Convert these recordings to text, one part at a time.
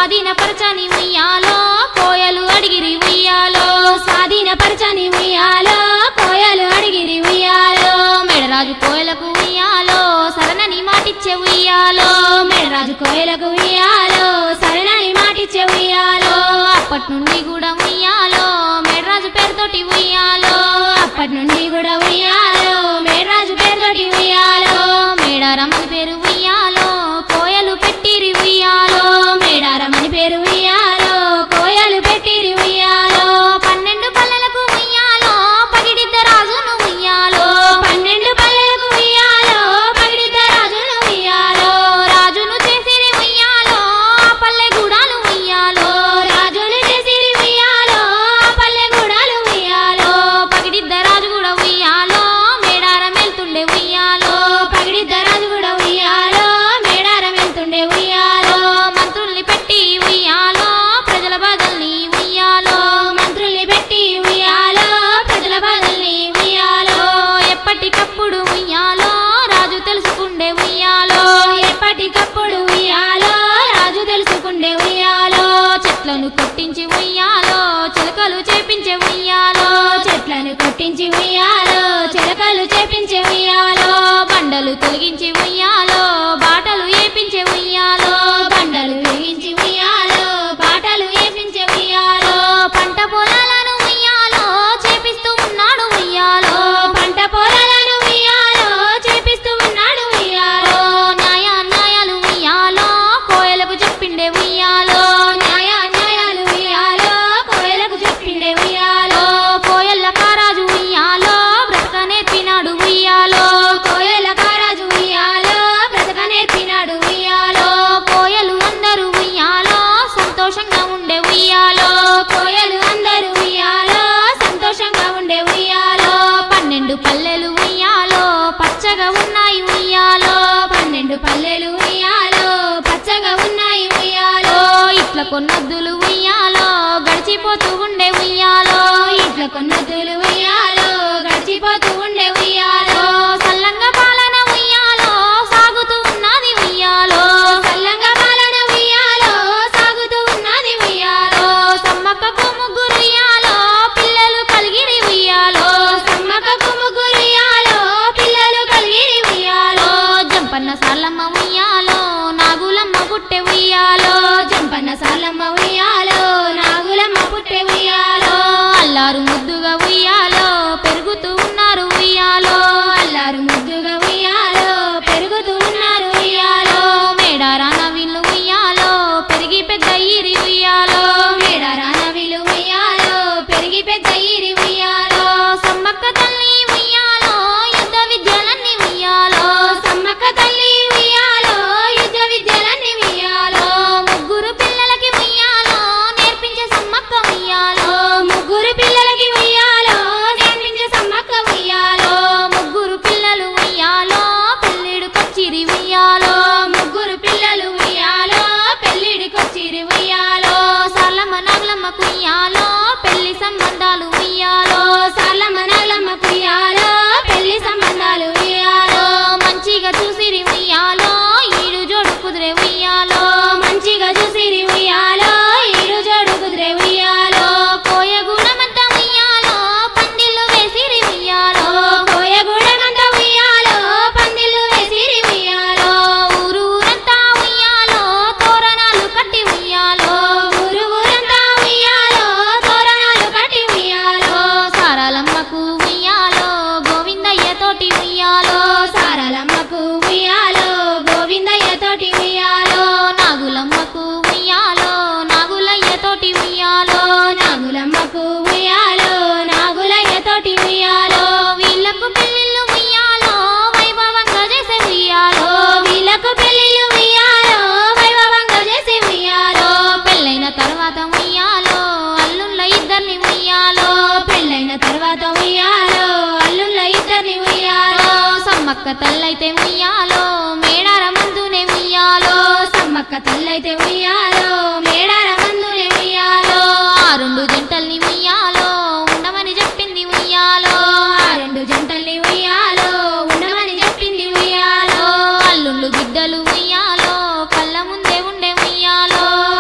స్వాధీనపరచని ఉయ్యాలో కోయలు అడిగిరి ఉయ్యాలో స్వాధీనపరచని ఉయ్యాలో కోయలు అడిగిరి ఉయ్యాలో మెడరాజు కోయలకు ఉయ్యాలో సరనని మాటిచ్చే ఉయ్యాలో మెడరాజు కోయలకు ఉయ్యాలో సరణని మాటిచ్చే ఉయ్యాలో అప్పటి నుండి కూడా ఉయ్యాలో మెడరాజు పేరుతోటి ఉయ్యాలో అప్పటి నుండి కూడా ఉయ్యాలో మేడరాజు పేరుతోటి ఉయ్యాలో మేడారమ్మని పేరు ఉయ్యాలో కోయలు పెట్టిరి ఉయ్యాలో మేడారమని పేరు ఉయ్యాలో కోయలు పెట్టిరి ఉయ్యాలో పన్నెండు పల్లెలకు ఉయ్యాలో పగిడిద్ద రాజును ఉయ్యాలో పన్నెండు పల్లెలకు ఉయ్యాలో పగిడిత రాజును ఉయ్యాలో రాజును చేసిరి ఉయ్యాలో ఆ పల్లె గూడాలు ఉయ్యాలో రాజును చేసిరి ఉయ్యాలో పల్లె గూడాలు ఉయ్యాలో పగిడిద్ద రాజు కూడా ఉయ్యాలో మేడారం వెళ్తుండే ఉయ్యాలో పగిడిత రాజు కూడా ఉయ్యాలో మేడారం వెళ్తుండే ఉయ్యాలో మంత్రుల్ని పెట్టి ఉయ్యాలో ప్రజల బాధల్ని ఉయ్యాలో మంత్రుల్ని పెట్టి ఉయ్యాలో ప్రజల బాధల్ని ఉయ్యాలో ఎప్పటికప్పుడు ఉయ్యాలో రాజు తెలుసుకుండే ఉయ్యాలో ఎప్పటికప్పుడు ఉయ్యాలో రాజు తెలుసుకుండే ఉయ్యాలో చెట్లను కొట్టించి ఉయ్యాలో చిలకలు చేపించే ఉయ్యాలో చెట్లను కొట్టించి ఉయ్యాలో చిలకలు చేపించే ఉయ్యాలో బండలు తొలగించి ఉయ్యాలో బాటలు ఏపించే ఉయ్యాలో బండలు వేయించి ఉయ్యాలో పాటలు వేపించే ఉయ్యాలో పంట పొలాలను ఉయ్యాలో చేపిస్తూ ఉన్నాడు ఉయ్యాలో పంట పొలాలను ఉయ్యాలో చేపిస్తూ ఉన్నాడు ఉయ్యాలో న్యాయ న్యాయాలు ఉయ్యాలో కోయలకు చెప్పిండే ఉయ్యాలో న్యాయ న్యాయాలు ఉయ్యాలో కోయలకు చెప్పిండే ఉయ్యాలో కోయల్ల కారాజు ఉయ్యాలో బ్రతక నేర్పినాడు ఉయ్యాలో కోయల కారాజు ఉయ్యాలో బ్రతక నేర్పినాడు ఉయ్యాలో కోయలు అందరూ ఉయ్యాలో సంతోషంగా ఉండే ఉయ్యాలో కోయలు అందరూ ఉయ్యాలో సంతోషంగా ఉండే ఉయ్యాలో పన్నెండు పల్లెలు ఉయ్యాలో పచ్చగా ఉన్నాయి ఉయ్యాలో పన్నెండు పల్లెలు ఉయ్యాలో పచ్చగా ఉన్నాయి ఉయ్యాలో ఇట్ల కొన్నొద్దులు ఉయ్యాలో గడిచిపోతూ ఉండే ఉయ్యాలో ఇట్ల కొన్నతులు ఉయ్యాలో గడిచిపోతూ ఉండే ఉయ్యాలో సల్లంగా పాలన ఉయ్యాలో సాగుతూ ఉన్నది ఉయ్యాలో సల్లంగా పాలన ఉయ్యాలో సాగుతూ ఉన్నది ఉయ్యాలో సమ్మక్కకు ముగ్గురు ఉయ్యాలో పిల్లలు కలిగిరి ఉయ్యాలో సమ్మక్కకు ముగ్గురు ఉయ్యాలో పిల్లలు కలిగిరి ఉయ్యాలో జంపన్న సాలమ్మ ఉయ్యాలో నాగులమ్మ పుట్టె ఉయ్యాలో జంపన్న సాలమ్మ ఉయ్యాలో నాగులమ్మ పుట్టే ఉయ్యాలో అల్లారు ముద్దుగా ఉయ్యాలో పెరుగుతూ ఉన్నారు ఉయ్యాలో అల్లారు ముద్దుగా ఉయ్యాలో పెరుగుతూ ఉన్నారు ఉయ్యాలో మేడారాన వీళ్ళు ఉయ్యాలో పెరిగి పెద్ద ఈరి ఉయ్యాలో మేడారాన విలు ఉయ్యాలో పెరిగి పెద్ద ఈరి ఉయ్యాలో సమ్మక్క తల్లి ఉయ్యాలో యుద్ధ విద్యలన్నీ ఉయ్యాలో సమ్మక్క తల్లి ఉయ్యాలో యుద్ధ విద్యలన్నీ ఉయ్యాలో ముగ్గురు పిల్లలకి ఉయ్యాలో నేర్పించే సమ్మక్క ఉయ్యాలో ముగ్గురు పిల్లలకి ఉయ్యాలో నేర్పించే సమ్మక్క ఉయ్యాలో ముగ్గురు పిల్లలు ఉయ్యాలో పెళ్ళిడుకొచ్చిరి ఉయ్యాలో ముగ్గురు పిల్లలు ఉయ్యాలో పెళ్ళిడికొచ్చిరి ఉయ్యాలో సాలమ్మ నాగలమ్మ కుయ్యాలో పెళ్లి సంబంధాలు ఉయ్యాలో సాలమ్మ నల్లమ్మ ఉయ్యాలో పెళ్లి సంబంధాలు ఉయ్యాలో మంచిగా చూసిరి ఉయ్యాలో ఈడు జోడు కుదిరే ఉయ్యాలో మంచిగా చూసిరి ఉయ్యాలో ఈడు జోడు కుదిరే ఉయ్యాలో కోయగూడమంత ఉయ్యాలో పందిళ్ళు వేసిరి ఉయ్యాలో కోయగూడమంత ఉయ్యాలో పందిళ్ళు వేసిరి ఉయ్యాలో ఊరు ఊరంతా ఉయ్యాలో తోరణాలు కట్టి ఉయ్యాలో ఊరు ఊరంతా ఉయ్యాలో తోరణాలు కట్టి ఉయ్యాలో సారాలమ్మకు ఉయ్యాలో గోవిందయ్య తోటి ఉయ్యాలో సారలమ్మకు ఉయ్యాలో గోవిందయ్య తోటి ఉయ్యాలో నాగులమ్మకు ఉయ్యాలో నాగులయ్య తోటి ఉయ్యాలో నాగులమ్మకు ఉయ్యాలో నాగులయ్య తోటి ఉయ్యాలో వీళ్ళకు పెళ్ళిళ్ళు ఉయ్యాలో వైభవంగా చేసే ఉయ్యాలో వీళ్ళకు పెళ్లిళ్ళు ఉయ్యాలో వైభవంగా చేసి ఉయ్యాలో పెళ్ళైన తర్వాత ఉయ్యాలో అల్లుళ్ళ ఇద్దరిని ఉయ్యాలో పెళ్ళైన తర్వాత ఉయ్యాలో అల్లుళ్ళ ఇద్దరిని ఉయ్యాలో సమ్మక్క తల్లైతే ఉయ్యాలో మేడార ముందునే ఉయ్యాలో సమ్మక్క తల్లైతే ఉయ్యాలో మేడార మందునే ఉయ్యాలో ఆ రెండు జంటల్ని ఉయ్యాలో ఉండమని చెప్పింది ఉయ్యాలో ఆ రెండు జంటల్ని ఉయ్యాలో ఉండమని చెప్పింది ఉయ్యాలో అల్లుళ్ళు బిడ్డలు ఉయ్యాలో కళ్ళ ముందే ఉండే ఉయ్యాలో అల్లుండు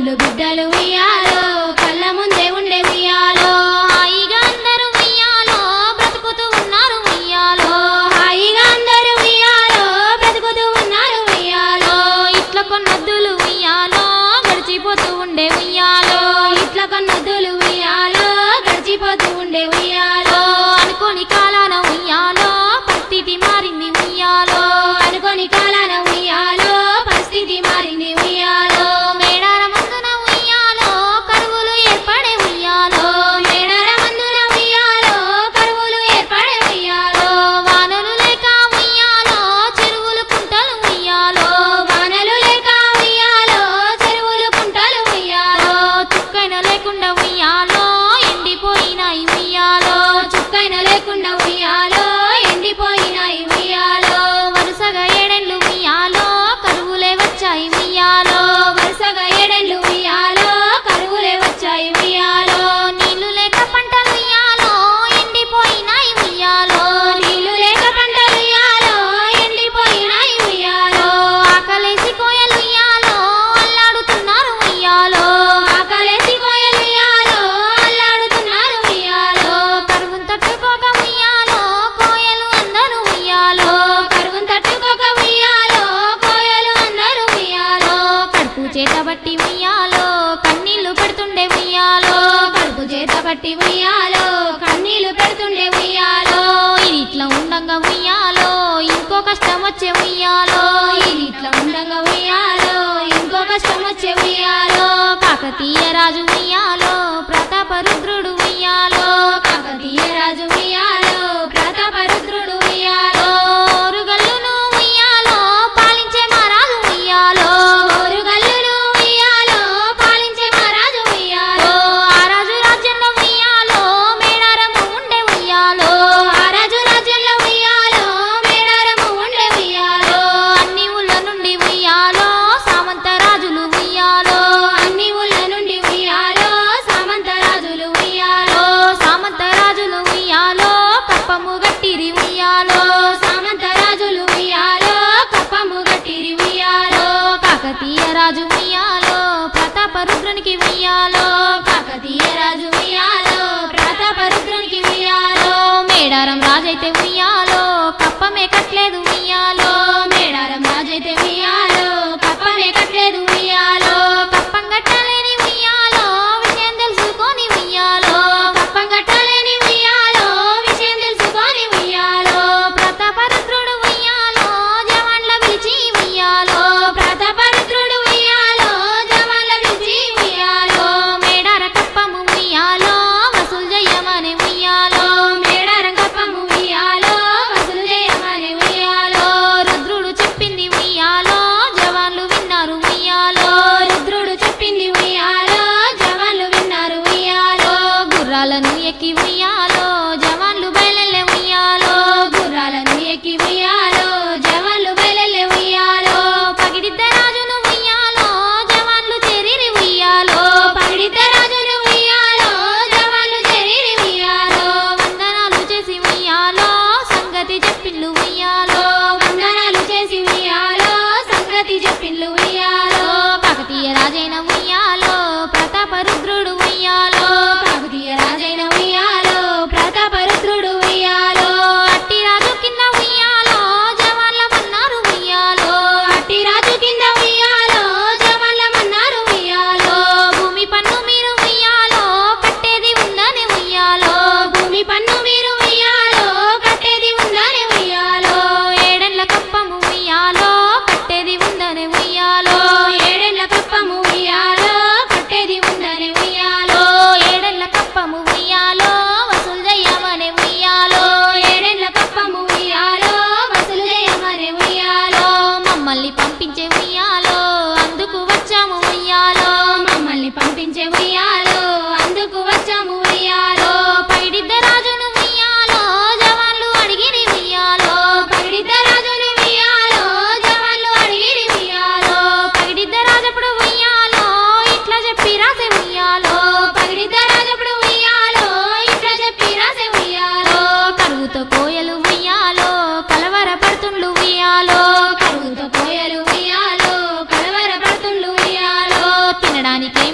కన్నులు బిడ్డలు ఉయ్యాలో కళ్ళ ముందే ఉండే ఉయ్యాలో హాయిగా అందరూ ఉయ్యాలో బ్రతుకుతూ ఉన్నారు ఉయ్యాలో హాయిగా అందరూ ఉయ్యాలో బ్రతుకుతూ ఉన్నారు ఉయ్యాలో ఇట్ల కొన్నద్దులు ఉయ్యాలో గడిచిపోతూ ఉండే ఉయ్యాలో ఇట్ల కన్నద్దులు ఉయ్యాలో గడిచిపోతూ ఉండే ఉయ్యాలో అనుకోని కాలాన ఉయ్యాలో పరిస్థితి మారింది ఉయ్యాలో అనుకోని కాలాన ఉయ్యాలో పరిస్థితి మారింది ఉయ్యాలో మేడార మందున ఉయ్యాలో కరువులు ఏర్పడే ఉయ్యాలో మేడల మందున ఉయ్యాలో కరువులు ఏర్పడే ఉయ్యాలో వానలు లేక ఉయ్యాలో చెరువులు కుంటలు ఉయ్యాలో వానలు లేక ఉయ్యాలో చెరువులు కుంటలు ఉయ్యాలో చుక్కైన లేకుండా ఉయ్యాలో ఎండిపోయినాయి ఉయ్యాలో చుక్కైన లేకుండా ఉయ్యాలో ఎండిపోయినాయి ఉయ్యాలో వరుసగా ఏడెండ్లు ఉయ్యాలో కరువులే వచ్చాయి ఉయ్యాలో వరుసగా ఏడెండ్లు ఉయ్యాలో కరువులే వచ్చాయి ఉయ్యాలో నీళ్లు లేక పంటలు ఉయ్యాలో ఎండిపోయినాయి ఉయ్యాలో నీళ్లు లేక పంటలు ఉయ్యాలో ఎండిపోయినాయి ఉయ్యాలో ఆకలేసి కోయలు ఉయ్యాలో అల్లాడుతున్నారు ఉయ్యాలో ఆకలేసి కోయలు ఉయ్యాలో అల్లాడుతున్నారు ఉయ్యాలో కరువును తట్టుకోక ఉయ్యాలో కోయలు అందరూ ఉయ్యాలో కరువును తట్టుకోక ఉయ్యాలో కోయలు అందరూ ఉయ్యాలో కడుపు చేతబట్టి ఉయ్యాలో కన్నీళ్లు పెడుతుండే ఉయ్యాలో కడుపు చేత పట్టి ఉయ్యాలో కన్నీళ్లు పెడుతుండే ఉయ్యాలో ఇది ఇట్లా ఉండంగా ఉయ్యాలో ఇంకో కష్టం వచ్చే ఉయ్యాలో ఇది ఇట్లా ఉండంగా ఉయ్యాలో ఇంకో కష్టం వచ్చే ఉయ్యాలో కాకతీయ రాజు ఉయ్యాలో ప్రతాప రుద్రుడు ఉయ్యాలో కాకతీయ రాజు ఉయ్యాలో ప్రతాపరుద్రుడు ఉయ్యాలో ఓరుగల్లును ఉయ్యాలో పాలించే మహారాజు ఉయ్యాలో ఓరుగల్లును ఉయ్యాలో పాలించే మహారాజు ఉయ్యాలో ఆ రాజు రాజ్యంలో ఉయ్యాలో మేడారము ఉండే ఉయ్యాలో ఆ రాజు రాజ్యంలో ఉయ్యాలో మేడారము ఉండే ఉయ్యాలో అన్ని ఊళ్ళ నుండి ఉయ్యాలో సామంత రాజులు ఉయ్యాలో అన్ని ఊళ్ళ నుండి ఉయ్యాలో సామంత రాజులు ఉయ్యాలో సామంత రాజులు ఉయ్యాలో కప్పము గట్టిరి ఉయ్యాలో సామంత రాజులు ఉయ్యాలో కప్పము గట్టిరి ఉయ్యాలో కాకతీయ రాజు ఉయ్యాలో ప్రతాప రుద్రునికి ఉయ్యాలో కాకతీయ రాజు ఉయ్యాలో ప్రతాపరుద్రునికి ఉయ్యాలో మేడారం రాజైతే ఉయ్యాలో కప్పమే కట్లేదు ఉయ్యాలో మేడారం రాజైతే ఉయ్యాలో కప్పమే కట్టలేదు ఉయ్యాలో కప్పం గట్టలేని ఉయ్యాలో విషయం తెలుసుకొని ఉయ్యాలో కప్పం కట్టలేని ఉయ్యాలో విషయం తెలుసుకొని ఉయ్యాలో ప్రతాప రుద్రుడు ఉయ్యాలో జవాన్ల పిలిచి ఉయ్యాలో ప్రతాపరుద్రుడు ఉయ్యాలో జవాన్ల పిలిచి ఉయ్యాలో మేడార కప్పము ఉయ్యాలో వసూలు చెయ్యమని ఉయ్యాలో మేడారం కప్పము ఉయ్యాలో వసూలు చేయమని ఉయ్యాలో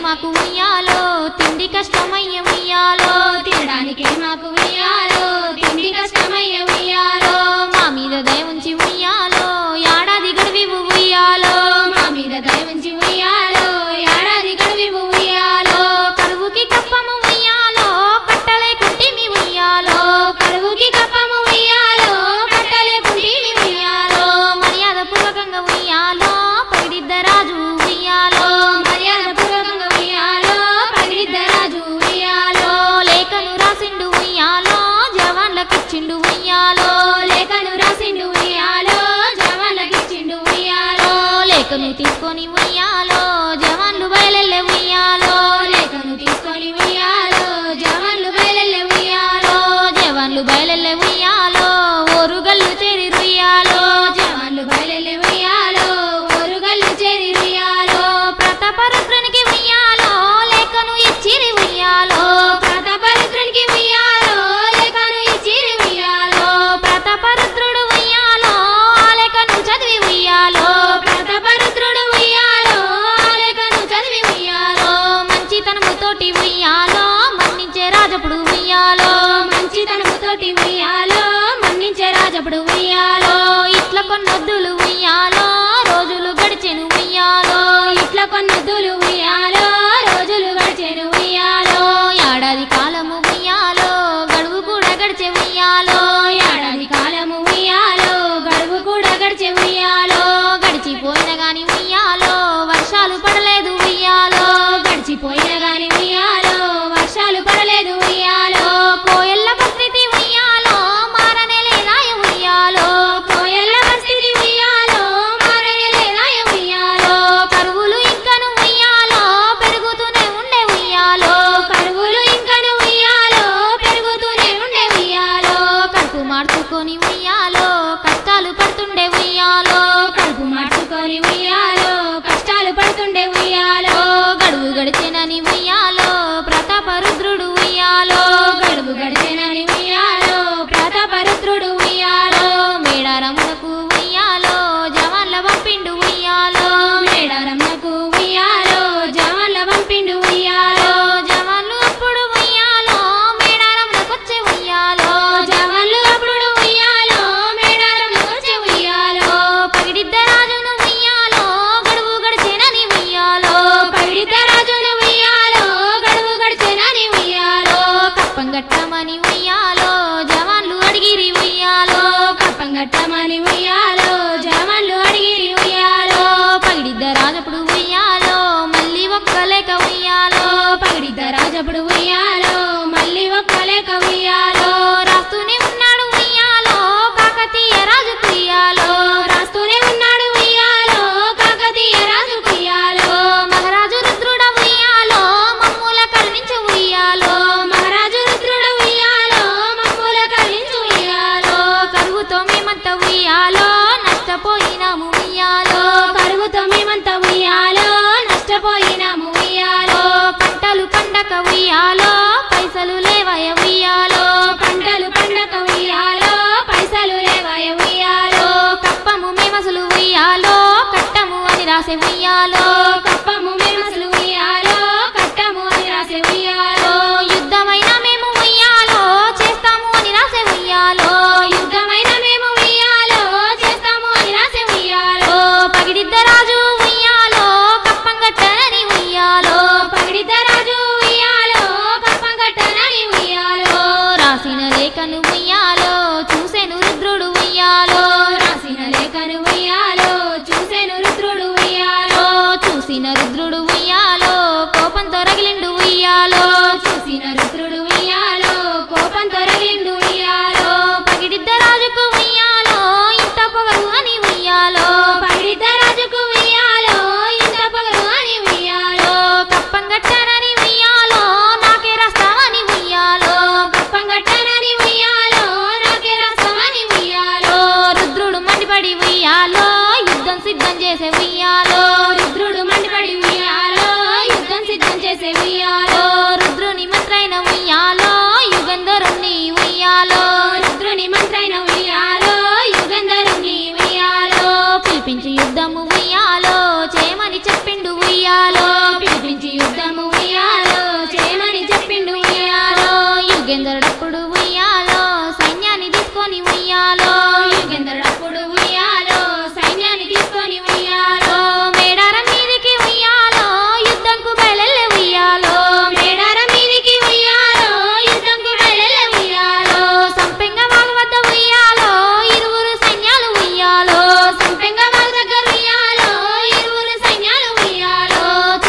మాకు ఉయ్యాలో తిండి కష్టమయ్య ఉయ్యాలో తినడానికే మాకు ఉయ్యాలో తిండి కష్టమయ్య ఉయ్యాలో మా మీద దయ ఉంచి ఉయ్యాలో ఏడాది గడివి ఉయ్యాలో మా మీద దయవుంచి ఉయ్యాలో ఏడాది గడివి ఉయ్యాలో కరువుకి కప్పము ఉయ్యాలో కట్టలే కుట్టిమి ఉయ్యాలో కరువుకి కప్పము ఉయ్యాలో కట్టలే కుంటిని ఉయ్యాలో మర్యాద పూర్వకంగా ఉయ్యాలో పగిడిద్దరాజు ఉయ్యాలో మర్యాద పూర్వకంగా ఉయ్యాలో పగిడిద్దరాజు ఉయ్యాలో లేఖను రాసిండు ఉయ్యాలో జవాన్లకిచ్చిండు ఉయ్యాలో లేఖను రాసిండు ఉయ్యాలో జవాన్లకిచ్చిండు ఉయ్యాలో లేఖను తీసుకొని ఉయ్యాలో జవాన్లు బయలెల్లే ఉయ్యాలో లేఖను తీసుకొని ఉయ్యాలో జవాన్లు బయలెల్లే ఉయ్యాలో జవాన్లు బయలెల్లే ఉయ్యాలో ఓరుగల్లు చేరి రుయ్యాలో జవాన్లు బయలెల్లే ఉయ్యాలో ఓరుగల్లు చేరి ఉయ్యాలో ప్రతాపరుద్రునికి ఉయ్యాలో లేఖను ఇచ్చిరి ఉయ్యాలో ప్రతాపరుద్రునికి ఉయ్యాలో లేఖను ఇచ్చిరి ఉయ్యాలో ప్రతాపరుద్రుడు ఉయ్యాలో ఆ లేఖను చదివి ఉయ్యాలో ప్రతాపరుద్రుడు ఉయ్యాలో ఆ లేఖను చదివి ఉయ్యాలో మంచితనముతోటి ఉయ్యాలో మన్నించే రాజపుడు ఉయ్యాలో మంచితనముతోటి ఉయ్యాలో మన్నించే రాజపుడు ఉయ్యాలో ఇట్ల కొన్నొద్దులు ఉయ్యాలో రోజులు గడిచెను ఉయ్యాలో ఇట్లా కొన్నెద్దులు ఉయ్యాలో రోజులు గడిచెను ఉయ్యాలో ఏడాది కాలము ఉయ్యాలో గడువు కూడా గడిచే ఉయ్యాలో ఏడాది కాలము ఉయ్యాలో గడువు కూడా గడిచే ఉయ్యాలో గడిచిపోయిన గాని ఉయ్యాలో వర్షాలు పడలేదు ఉయ్యాలో గడిచిపోయిన గాని ఉయ్యాలో వర్షాలు పడలేదు ఉయ్యాలో కోయల్ల పరిస్థితి ఉయ్యాలో మారనే లేదాయ ఉయ్యాలో కోయల్ల పరిస్థితి ఉయ్యాలో మారనే లేదాయ ఉయ్యాలో కరువులు ఇంకను ఉయ్యాలో పెరుగుతూనే ఉండే ఉయ్యాలో కరువులు ఇంకను ఉయ్యాలో పెరుగుతూనే ఉండే ఉయ్యాలో కడుపు మార్చుకొని ఉయ్యాలో కష్టాలు పడుతుండే ఉయ్యాలో కడుపు మార్చుకొని ఉయ్యాలో కష్టాలు పడుతుండే ఉయ్యాలో గడువు గడిచెనని ఉయ్యాలో ప్రతాపరుద్రుడు ఉయ్యాలో గడువు గడిచెనని ఉయ్యాలో ప్రతాపరుద్రుడు ఉయ్యాలో మేడారమునకు ఉయ్యాలో జవాన్ల పంపిండు ఉయ్యాలో మేడారమ్మకు ఉయ్యాలో జవాన్ల పంపిండు ఉయ్యాలో జవాన్లు అప్పుడు ఉయ్యాలో మేడారమునకొచ్చే ఉయ్యాలో జవాన్లు అప్పుడు ఉయ్యాలో మేడారంలోకి వచ్చే ఉయ్యాలో పగిడిద్ద రాజును ఉయ్యాలో గడువు గడిచెనని ఉయ్యాలో పైడిత రాజును ఉయ్యాలో గడువు గడిచెనని ఉయ్యాలో కప్పంగట్టమని ఉయ్యాలో జవాన్లు అడిగిరి ఉయ్యాలో కప్పంగట్టమని ఉయ్యాలో జవాన్లు అడిగిరి ఉయ్యాలో పగిడిద్ద రాజప్పుడు ఉయ్యాలో మళ్ళీ ఒక్కలేక ఉయ్యాలో పగిడిత రాజప్పుడు ఉయ్యాలో మళ్ళీ ఒక్క లేక ఉయ్యాలో రాస్తూనే ఉన్నాడు ఉయ్యాలో కాకతీయ రాజు ఉయ్యాలో రాస్తూనే ఉన్నాడు ఉయ్యాలో కాకతీయ రాజు ఉయ్యాలో మహారాజు రుద్రుడ ఉయ్యాలో మమ్ముల కరుణించు ఉయ్యాలో మహారాజు రుద్రుడు ఉయ్యాలో మమ్ముల కరుణించు ఉయ్యాలో కరువుతో మేమంత ఉయ్యాలో నష్టపోయినాము ఉయ్యాలో కరువుతో మేమంతా ఉయ్యాలో నష్టపోయినాము ఉయ్యాలో పంటలు పండక ఉయ్యాలో పైసలు లేవయ ఉయ్యాలో పంటలు పండక ఉయ్యాలో పైసలు లేవాయ ఉయ్యాలో కప్పము మేమసలు ఉయ్యాలో కట్టము అని రాసే ఉయ్యాలో కప్పము మేమసలు ఉయ్యాలో కట్టము అని రాసే ఉయ్యాలో యుద్ధమైన మేము ఉయ్యాలో చేస్తాము అని రాసే ఉయ్యాలో యుద్ధమైన మేము ఉయ్యాలో చేస్తాము అని రాసే ఉయ్యాలో పగిడిద్ద రాజు ఉయ్యాలో కప్పంగట్టనని ఉయ్యాలో పగిడిత రాజు ఉయ్యాలో కప్పం కట్టనని ఉయ్యాలో రాసిన లేఖను ఉయ్యాలో చూసెను రుద్రుడు ఉయ్యాలో రాసిన లేఖను ఉయ్యాలో చూసెను రుద్రుడు ఉయ్యాలో చూసిన రుద్రుడు ఉయ్యాలో కోపంతో రగిలిండు ఉయ్యాలో చూసిన రుద్రుడు ఉయ్యాలో కోపంతో రగిలిండు ఉయ్యాలో పగిడిద్ద రాజుకు ఉయ్యాలో ఇంత పొగరు అని ఉయ్యాలో పగిడిత రాజుకు ఉయ్యాలో ఇంత పగలు అని ఉయ్యాలో కప్పంగట్టనని ఉయ్యాలో నాకే రాస్తావని ఉయ్యాలో కప్పం కట్టనని ఉయ్యాలో నాకే రాస్తామని ఉయ్యాలో రుద్రుడు మండిపడి ఉయ్యాలో యుద్ధం సిద్ధం చేసే ఉయ్యాలో రుద్రుడు మండిపడి ఉయ్యాలో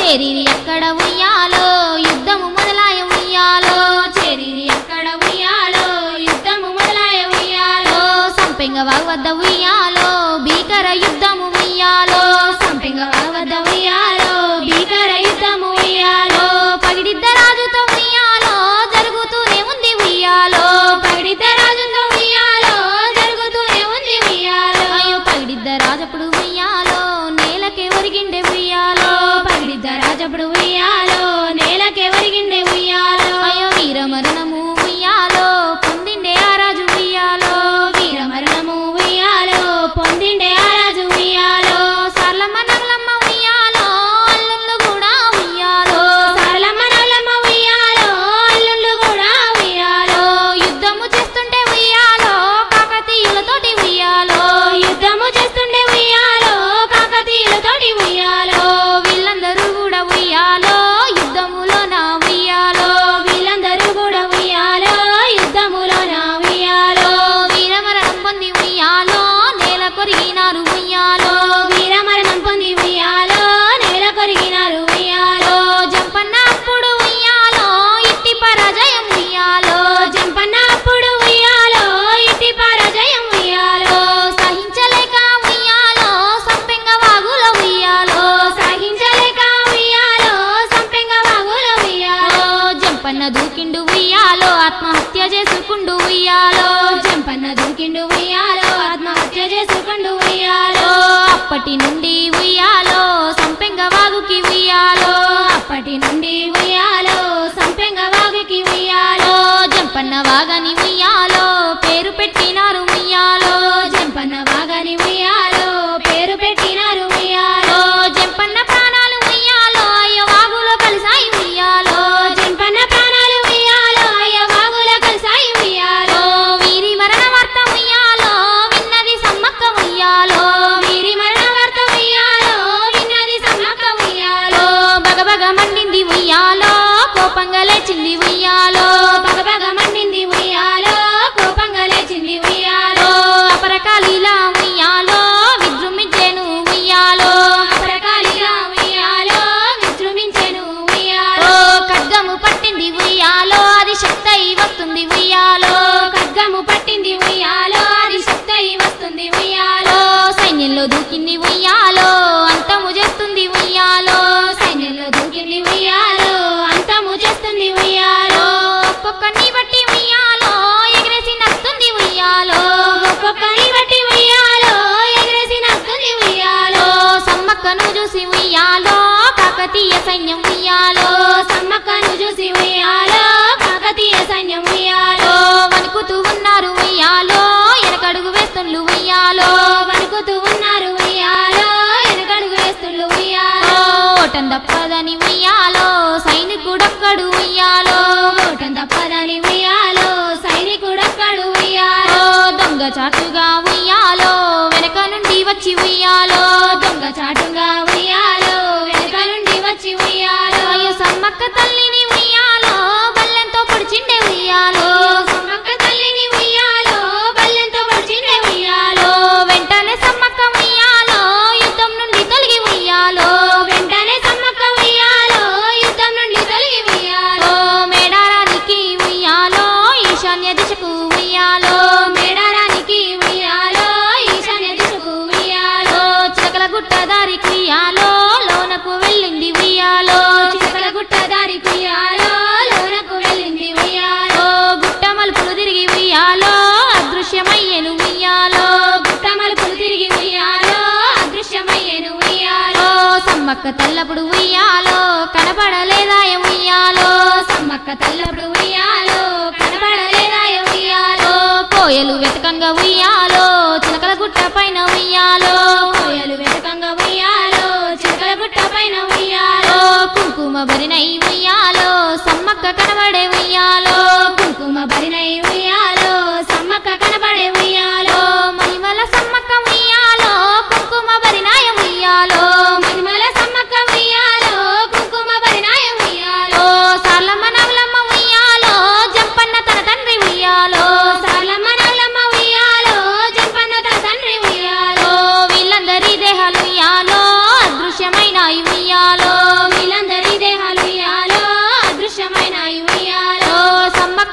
చేరిరి ఎక్కడ ఉయ్యాలో యుద్ధము మొదలాయ ఉయ్యాలో చేరిరి ఎక్కడ ఉయ్యాలో యుద్ధము మొదలాయ ఉయ్యాలో సంపెంగ వద్ద ఉయ్యాలో భీకర యుద్ధము ఉయ్యాలో సంపెంగ వద్ద ఉయ్యాలో భీకర యుద్ధము ఉయ్యాలో పగిడిద్ద రాజుతో ఉయ్యాలో జరుగుతూనే ఉంది ఉయ్యాలో పడిత రాజుతో ఉయ్యాలో జరుగుతూనే ఉంది ఉయ్యాలో అయ్యో పగిడిద్ద రాజప్పుడు ఉయ్యాలో నేలకే ఒరిగిండే ఉయ్యాలో పగిడిద్ద రాజప్పుడు ఉయ్యాలో నేలకే ఒరిగిండే ఉయ్యాలో అయ్యో వీర మరణము ఉయ్యాలో పొందిండే ఆ రాజు ఉయ్యాలో వీర మరణము ఉయ్యాలో పొందిండే ఆ రాజు ఉయ్యాలో సర్లమ్మ నగలమ్మ ఉయ్యాలో అల్లుళ్ళు కూడా ఉయ్యాలో సరళమ్మ నల్లమ్మ ఉయ్యాలో అల్లుళ్ళు కూడా ఉయ్యాలో యుద్ధము చేస్తుంటే ఉయ్యాలో కాకతీయులతోటి ఉయ్యాలో యుద్ధము చేస్తుండే ఉయ్యాలో కాకతీయులతోటి ఉయ్యాలో వీళ్ళందరూ కూడా ఉయ్యాలో యుద్ధములో నా ఉయ్యాలో వీళ్ళందరూ కూడా ఉయ్యాలో యుద్ధములో నా ఉయ్యాలో వీరమరణం పొంది ఉయ్యాలో నేల కొరిగినారు ఉయ్యాలో వీరమరణం పొంది ఉయ్యాలో నేల కొరిగినారు ఉయ్యాలో జంపన్న అప్పుడు ఉయ్యాలో ఇట్టి పరాజయం ఉయ్యాలో జంపన్న అప్పుడు ఉయ్యాలో ఇట్టి పరాజయం ఉయ్యాలో సహించలేక ఉయ్యాలో సంపెంగ వాగుల ఉయ్యాలో సహించలేక ఉయ్యాలో సంపెంగ వాగులో ఉయ్యాలో జంపన్న దూకిండు ఉయ్యాలో ఆత్మహత్య చేసుకుండు ఉయ్యాలో జంపన్న దూకిండు ఉయ్యాలో ఆత్మహత్య చేసుకుండు ఉయ్యాలో అప్పటి నుండి ఉయ్యాలో సంపెంగ వాగుకి ఉయ్యాలో అప్పటి నుండి ఉయ్యాలో సంపెంగ వాగుకి ఉయ్యాలో జంపన్న వాగని ఉయ్యాలో పేరు పెట్టినారు ఉయ్యాలో జంపన్న వాగని ఉయ్యాలో పేరు పెట్టినారు ఉయ్యాలో జంపన్న ప్రాణాలు ఉయ్యాలో అయ్యో వాగులో కలిసాయి ఉయ్యాలో జంపన్న ప్రాణాలు ఉయ్యాలో అయ్య వాగులో కలిసాయి ఉయ్యాలో వీరి మరణ వార్త ఉయ్యాలో విన్నది సమ్మక్క ఉయ్యాలో వీరి మరణ వార్త ఉయ్యాలో విన్నది సమ్మక్క ఉయ్యాలో బగబగ మండింది ఉయ్యాలో కోపంగా లేచింది ఉయ్యాలో బగబగ మండింది ఉయ్యాలో కోపంగా లేచింది ఉయ్యాలో అపరకాలిలా ఉయ్యాలో విజృంభించేను ఉయ్యాలో అపరకాలిగా ఉయ్యాలో విజృంభించెను ఓ ఉయ్యాలో ఖడ్గము పట్టింది ఉయ్యాలో అది శక్తి అయి వస్తుంది ఉయ్యాలో ఖడ్గము పట్టింది ఉయ్యాలో అది శక్తి అయి వస్తుంది ఉయ్యాలో సైన్యంలో దూకింది ఉయ్యాలో అంతము చేస్తుంది ఉయ్యాలో సైన్యంలో దూకింది ఉయ్యాలో అంతము చేస్తుంది ఉయ్యాలో ఒక్కొక్కని బట్టి ఉయ్యాలో ఎగిరేసి నస్తుంది ఉయ్యాలో ఒక్కొక్కని బట్టి ఉయ్యాలో ఎగరేసి నస్తుంది ఉయ్యాలో సమ్మక్కను చూసి ఉయ్యాలో కాకతీయ సైన్యం ఉయ్యాలో సమ్మక్కను చూసి ఉయ్యాలో కాకతీయ సైన్యం ఉయ్యాలో వణుకుతూ ఉన్నారు ఉయ్యాలో వెనకడుగు వేస్తుండ్లు ఉయ్యాలో వణుకుతూ ఉన్నారు ఉయ్యాలో వెనకడుగు వేస్తుళ్ళు ఉయ్యాలో ఓటం తప్పదని ఉయ్యాలో సైనికుడొక్కడు ఉయ్యాలో ఓటం తప్పదని ఉయ్యాలో సైనికుడొక్కడు ఓ ఉయ్యాలో దొంగ చాటుగా ఉయ్యాలో వెనక నుండి వచ్చి ఉయ్యాలో దొంగ చాటుగా ఉయ్యాలో వెనక నుండి వచ్చి ఉయ్యాలో అయ్యో సమ్మక్క తల్లిని ఉయ్యాలో బల్లెంతో పొడిచిండే ఉయ్యాలో సమ్మక్క తల్లిని ఉయ్యాలో బల్లెంతో పొడిచిండే ఉయ్యాలో వెంటనే సమ్మక్క ఉయ్యాలో యుద్ధం నుండి తొలగి ఉయ్యాలో వెంటనే సమ్మక్క ఉయ్యాలో యుద్ధం నుండి తొలగి ఓ ఉయ్యాలో మేడారానికి ఉయ్యాలో ఈశాన్య దిశకు ఉయ్యాలో మేడారానికి ఉయ్యాలో ఈశాన్య దిశకు ఉయ్యాలో ఓ చిలకల గుట్ట దారికి ఉయ్యాలో లోనకు వెళ్ళింది ఉయ్యాలో చిలకల గుట్ట దారి ఉయ్యాలో లోనకు వెళ్ళింది ఉయ్యాలో ఓ గుట్ట మలుపులు తిరిగి ఉయ్యాలో అదృశ్యమయ్యను ఉయ్యాలో గుట్ట మలుపులు తిరిగి ఉయ్యాలో అదృశ్యమయ్యేను ఉయ్యాలో ఓ సమ్మక్క తల్లప్పుడు ఉయ్యాలో కనపడలేదాయ ఉయ్యాలో సమ్మక్క తల్లప్పుడు ఉయ్యాలో కనబడలేదాయ ఉయ్యాలో ఓ కోయలు వెతకంగా ఉయ్యాలో చిలకల గుట్ట పైన ఉయ్యాలో కోయలు వెతకంగా ఉయ్యాలో చిలకల గుట్ట పైన ఉయ్యాలో ఓ కుంకుమ బరినై ఉయ్యాలో సమ్మక్క కనబడే ఉయ్యాలో కుంకుమ బరినై ఉయ్యాలో సమ్మక్క కనబడే ఉయ్యాలో ఓ మహిమల సమ్మక్క ఉయ్యాలో కుంకుమ బరినాయ ఉయ్యాలో మహిమల సమ్మక్క ఉయ్యాలో కుంకుమ బరినాయ ఉయ్యాలో ఓ సార్లమ్మ నవలమ్మ ఉయ్యాలో జంపన్న తన తండ్రి ఉయ్యాలో సాలమ్మ నవలమ్మ ఉయ్యాలో జంపన్న తన తండ్రి ఉయ్యాలో ఓ వీళ్ళందరి దేహాలు ఉయ్యాలో అదృశ్యమైన ఉయ్యాలో వీళ్ళందరి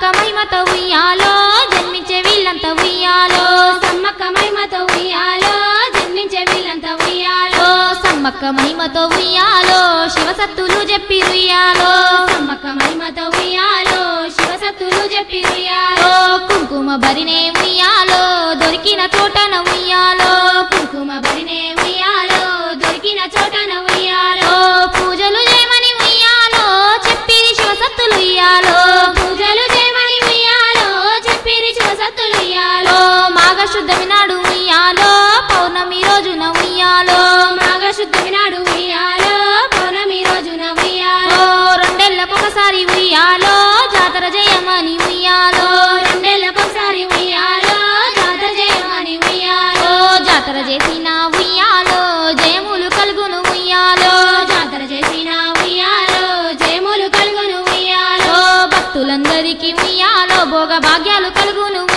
సమ్మక్క మహిమతో ఉయ్యాలో జన్మించే వీళ్ళంతా ఉయ్యాలో సమ్మక్క మహిమతో ఉయ్యాలో జన్మించే వీళ్ళంతా ఉయ్యాలో ఓ సమ్మక్క మహిమతో ఉయ్యాలో శివసత్తులు చెప్పి ఉయ్యాలో సమ్మక్క మహిమతో ఉయ్యాలో శివసత్తులు చెప్పి ఓ ఉయ్యాలో కుంకుమ బరినే ఉయ్యాలో దొరికిన చోటన ఉయ్యాలో కుంకుమ బరినే ఉయ్యాలో దొరికిన చోటన ఉయ్యాలో ఓ పూజలు చేయమని ఉయ్యాలో చెప్పి శివసత్తులు ఉయ్యాలో పూజలు చేయమని ఉయ్యాలో చెప్పిరి శివసత్తులు ఓ ఉయ్యాలో మాఘ శుద్ధమి నాడు ఉయ్యాలో పౌర్ణమి రోజున ఉయ్యాలో మాఘ శుద్ధమి నాడు ఉయ్యాలో పౌర్ణమి రోజున ఓ ఉయ్యాలో రెండేళ్లకొకసారి ఉయ్యాలో జాతర చేయమని ఉయ్యాలో రెండేళ్ళకొకసారి ఉయ్యాలో జాతర చేయమని ఉయ్యాలో ఓ జాతర చేసిన ఉయ్యాలో జయములు కలుగును ఉయ్యాలో జాతర చేసిన ఉయ్యాలో జయములు కలుగును ఉయ్యాలో ఓ భక్తులందరికీ ఉయ్యాలో భోగ భాగ్యాలు కలుగును